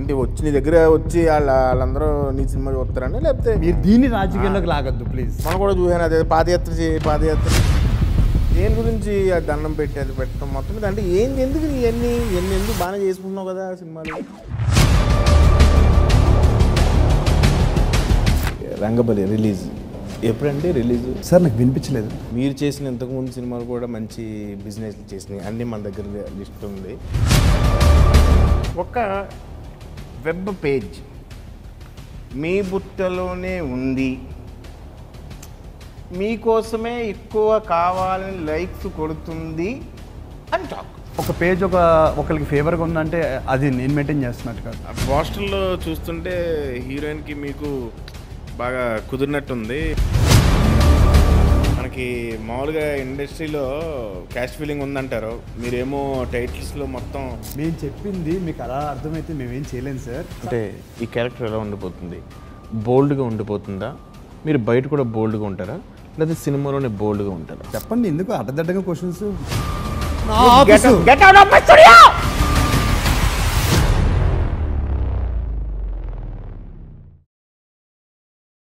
ఏంటి వచ్చి నీ దగ్గర వచ్చి వాళ్ళ వాళ్ళందరూ నీ సినిమా చూస్తారని లేకపోతే మీరు దీన్ని రాజకీయాల్లోకి లాగద్దు ప్లీజ్ మనం కూడా చూసాను అదే పాదయాత్ర చేయి పాదయాత్ర దేని గురించి ఆ దండం పెట్టి అది పెట్టడం మొత్తం మీద అంటే ఏంది ఎందుకు ఇవన్నీ ఎన్ని ఎందుకు బాగానే చేసుకుంటున్నావు కదా సినిమాలు రంగబలి రిలీజ్ ఎప్పుడంటే రిలీజ్ సార్ నాకు వినిపించలేదు మీరు చేసిన ఇంతకుముందు సినిమాలు కూడా మంచి బిజినెస్ చేసినాయి అన్నీ మన దగ్గర లిస్ట్ ఉంది ఒక వెబ్ పేజ్ మీ బుట్టలోనే ఉంది మీకోసమే ఎక్కువ కావాలని లైక్స్ కొడుతుంది అని టాక్ ఒక పేజ్ ఒక ఒకరికి ఫేవర్గా ఉందంటే అది నేను మెయింటైన్ చేస్తున్నట్టు కాదు ఆ పోస్టర్లో చూస్తుంటే హీరోయిన్కి మీకు బాగా కుదిరినట్టుంది మనకి మామూలుగా ఇండస్ట్రీలో క్యాస్ట్ ఫీలింగ్ ఉందంటారు మీరేమో టైటిల్స్లో మొత్తం మేము చెప్పింది మీకు అలా అర్థమైతే మేమేం చేయలేము సార్ అంటే ఈ క్యారెక్టర్ ఎలా ఉండిపోతుంది బోల్డ్గా ఉండిపోతుందా మీరు బయట కూడా బోల్డ్గా ఉంటారా లేదా సినిమాలోనే బోల్డ్గా ఉంటారా చెప్పండి ఎందుకు అడ్డదడ్డంగా questions Get out of my studio!